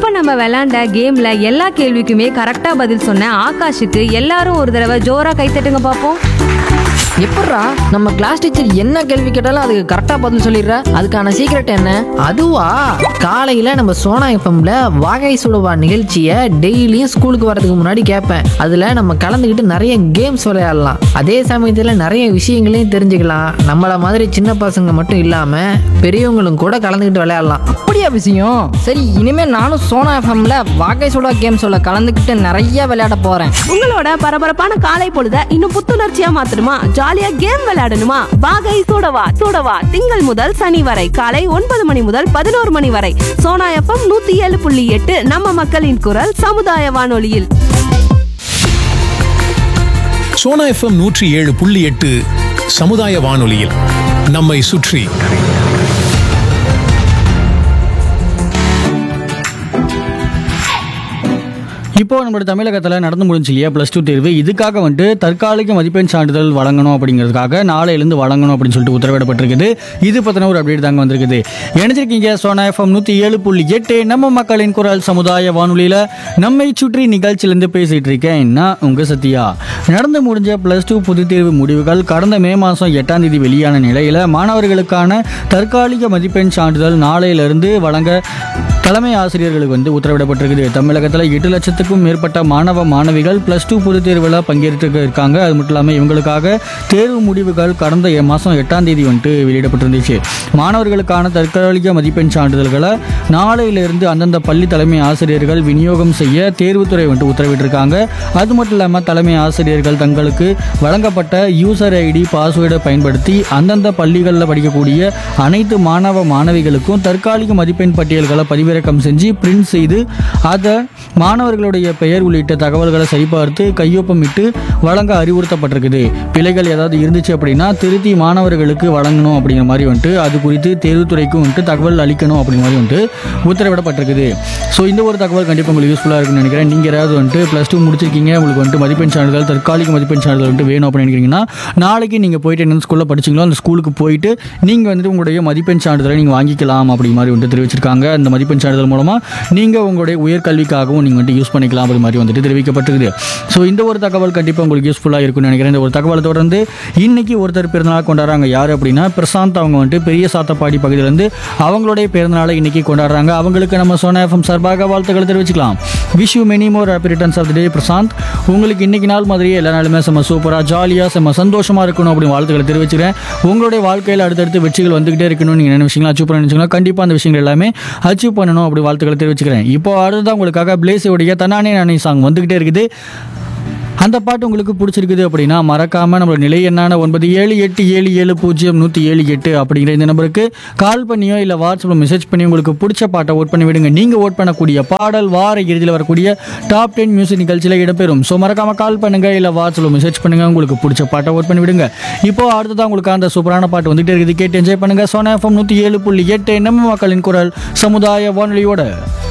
இப்ப நம்ம விளையாண்ட கேம்ல எல்லா கேள்விக்குமே கரெக்டா பதில் சொன்ன ஆகாஷுக்கு எல்லாரும் ஒரு தடவை ஜோரா கைத்தட்டுங்க பாப்போம் எப்பட்றா நம்ம கிளாஸ் டீச்சர் என்ன கேள்வி கேட்டாலும் அதுக்கு கரெக்டா பதில் சொல்லிடுற அதுக்கான சீக்ரெட் என்ன அதுவா காலையில நம்ம சோனா எஃப்எம்ல வாகை சுடுவா நிகழ்ச்சியை டெய்லியும் ஸ்கூலுக்கு வரதுக்கு முன்னாடி கேட்பேன் அதுல நம்ம கலந்துக்கிட்டு நிறைய கேம்ஸ் விளையாடலாம் அதே சமயத்துல நிறைய விஷயங்களையும் தெரிஞ்சுக்கலாம் நம்மள மாதிரி சின்ன பசங்க மட்டும் இல்லாம பெரியவங்களும் கூட கலந்துக்கிட்டு விளையாடலாம் அப்படியா விஷயம் சரி இனிமே நானும் சோனா எஃப்எம்ல வாகை சுடா கேம் சொல்ல கலந்துக்கிட்டு நிறைய விளையாட போறேன் உங்களோட பரபரப்பான காலை பொழுத இன்னும் புத்துணர்ச்சியா மாத்தணுமா ஜாலியா கேம் விளையாடணுமா வாகை சூடவா சூடவா திங்கள் முதல் சனி வரை காலை ஒன்பது மணி முதல் பதினோரு மணி வரை சோனா எஃப்எம் நூத்தி ஏழு புள்ளி எட்டு நம்ம மக்களின் குரல் சமுதாய வானொலியில் சோனா எஃப்எம் நூற்றி ஏழு புள்ளி எட்டு சமுதாய வானொலியில் நம்மை சுற்றி இப்போ நம்மளோட தமிழகத்தில் நடந்து முடிஞ்சு இல்லையா ப்ளஸ் டூ தேர்வு இதுக்காக வந்துட்டு தற்காலிக மதிப்பெண் சான்றிதழ் வழங்கணும் அப்படிங்கிறதுக்காக நாளையிலேருந்து வழங்கணும் அப்படின்னு சொல்லிட்டு உத்தரவிடப்பட்டிருக்குது இது பற்றின ஒரு அப்டேட் தாங்க வந்திருக்குது இணைஞ்சிருக்கீங்க சோனா எஃப்எம் நூற்றி ஏழு புள்ளி எட்டு நம்ம மக்களின் குரல் சமுதாய வானொலியில் நம்மை சுற்றி நிகழ்ச்சியிலேருந்து பேசிகிட்டு இருக்கேன் நான் உங்கள் சத்யா நடந்து முடிஞ்ச ப்ளஸ் டூ பொதுத் தேர்வு முடிவுகள் கடந்த மே மாதம் எட்டாம் தேதி வெளியான நிலையில் மாணவர்களுக்கான தற்காலிக மதிப்பெண் சான்றிதழ் நாளையிலிருந்து வழங்க தலைமை ஆசிரியர்களுக்கு வந்து உத்தரவிடப்பட்டிருக்குது தமிழகத்தில் எட்டு லட்சத்துக்கும் மேற்பட்ட மாணவ மாணவிகள் ப்ளஸ் டூ பொதுத் தேர்வில் பங்கேற்று இருக்காங்க அது மட்டும் இல்லாமல் இவங்களுக்காக தேர்வு முடிவுகள் கடந்த எ- மாதம் எட்டாம் தேதி வந்துட்டு வெளியிடப்பட்டிருந்துச்சு மாணவர்களுக்கான தற்காலிக மதிப்பெண் சான்றிதழ்களை நாளையிலிருந்து அந்தந்த பள்ளி தலைமை ஆசிரியர்கள் விநியோகம் செய்ய தேர்வுத்துறை வந்துட்டு உத்தரவிட்டிருக்காங்க அது மட்டும் இல்லாமல் தலைமை ஆசிரியர்கள் தங்களுக்கு வழங்கப்பட்ட யூசர் ஐடி பாஸ்வேர்டை பயன்படுத்தி அந்தந்த பள்ளிகளில் படிக்கக்கூடிய அனைத்து மாணவ மாணவிகளுக்கும் தற்காலிக மதிப்பெண் பட்டியல்களை பதிவிறக்கம் செஞ்சு பிரிண்ட் செய்து அதை மாணவர்களுடைய பெயர் உள்ளிட்ட தகவல்களை சரிபார்த்து கையொப்பமிட்டு வழங்க அறிவுறுத்தப்பட்டிருக்குது பிழைகள் ஏதாவது இருந்துச்சு அப்படின்னா திருத்தி மாணவர்களுக்கு வழங்கணும் அப்படிங்கிற மாதிரி வந்துட்டு அது குறித்து தேர்வுத்துறைக்கும் வந்துட்டு தகவல் அளிக்கணும் அப்படிங்கிற மாதிரி வந்துட்டு உத்தரவிடப்பட்டிருக்குது ஸோ இந்த ஒரு தகவல் கண்டிப்பாக உங்களுக்கு யூஸ்ஃபுல்லாக இருக்கும்னு நினைக்கிறேன் நீங்கள் யாராவது வந்துட்டு ப்ளஸ் டூ முடிச்சிருக்கீங்க உங்களுக்கு வந்துட்டு மதிப்பெண் சான்றிதழ் தற்காலிக மதிப்பெண் சான்றிதழ் வந்துட்டு வேணும் அப்படின்னு நினைக்கிறீங்கன்னா நாளைக்கு நீங்கள் போயிட்டு என்ன ஸ்கூலில் படிச்சீங்களோ அந்த ஸ்கூலுக்கு போயிட்டு நீங்கள் வந்துட்டு உங்களுடைய மதிப்பெண் சான்றிதழை நீங்கள் வாங்கிக்கலாம் அப்படி மாதிரி வந்துட்டு தெரிவிச்சிருக்காங்க அந்த மதிப்பெண் சான்றிதழ் மூலமாக நீங்கள் உங்களுடைய உயர்கல்விக்காகவும் நீங்கள் வந்துட்டு யூஸ் பண்ணிக்கலாம் அப்படி மாதிரி வந்துட்டு தெரிவிக்கப்பட்டிருக்குது ஸோ இந்த ஒரு தகவல் கண்டிப்பாக உங்களுக்கு யூஸ்ஃபுல்லாக இருக்கும்னு நினைக்கிறேன் இந்த ஒரு தகவலை தொடர்ந்து இன்னைக்கு ஒருத்தர் பிறந்தநாள் கொண்டாடுறாங்க யார் அப்படின்னா பிரசாந்த் அவங்க வந்துட்டு பெரிய சாத்தப்பாடி பகுதியிலேருந்து அவங்களுடைய பிறந்தநாளை இன்னைக்கு கொண்டாடுறாங்க அவங்களுக்கு நம்ம சோனா எஃப்எம் சார்பாக வாழ்த்துக்களை தெரிவிச்சுக்கலாம் wish you many more happy returns of the day Prashanth உங்களுக்கு இன்னைக்கு நாள் மாதிரியே எல்லா நாளுமே செம்ம சூப்பராக ஜாலியாக செம்ம சந்தோஷமாக இருக்கணும் அப்படின்னு வாழ்த்துக்களை தெரிவிச்சுக்கிறேன் உங்களுடைய வாழ்க்கையில் அடுத்தடுத்து வெற்றிகள் வந்துகிட்டே இருக்கணும்னு நீங்கள் என்ன விஷயங்களா அச்சீவ் பண்ண நினச்சிங்களா கண்டிப்பாக அந்த விஷயங்கள் எல்லாமே அச்சீவ் பண்ணணும் அப்படி வாழ்த்துக்களை தெரிவிச்சுக்கிறேன் இப்போ அடுத்ததான் உங்களுக்காக பிளேஸோடைய தன்னானே நானே சாங் வந்துகிட்டே இருக்குது அந்த பாட்டு உங்களுக்கு பிடிச்சிருக்குது அப்படின்னா மறக்காம நம்மளோட நிலை எண்ணான ஒன்பது ஏழு எட்டு ஏழு ஏழு பூஜ்ஜியம் நூற்றி ஏழு எட்டு அப்படிங்கிற இந்த நம்பருக்கு கால் பண்ணியோ இல்லை வாட்ஸ்அப்பில் மெசேஜ் பண்ணி உங்களுக்கு பிடிச்ச பாட்டை ஓட் பண்ணி விடுங்க நீங்கள் ஓட் பண்ணக்கூடிய பாடல் வார இறுதியில் வரக்கூடிய டாப் டென் மியூசிக் நிகழ்ச்சியில் இடம்பெறும் ஸோ மறக்காம கால் பண்ணுங்க இல்லை வாட்ஸ்அப்பில் மெசேஜ் பண்ணுங்க உங்களுக்கு பிடிச்ச பாட்டை ஓட் பண்ணி விடுங்க இப்போ அடுத்ததான் உங்களுக்கு அந்த சூப்பரான பாட்டு வந்துகிட்டே இருக்குது கேட்டு என்ஜாய் பண்ணுங்க சோனா எஃப்எம் நூற்றி ஏழு புள்ளி எட்டு நம்ம மக்களின் குரல் சமுதாய வானொலியோட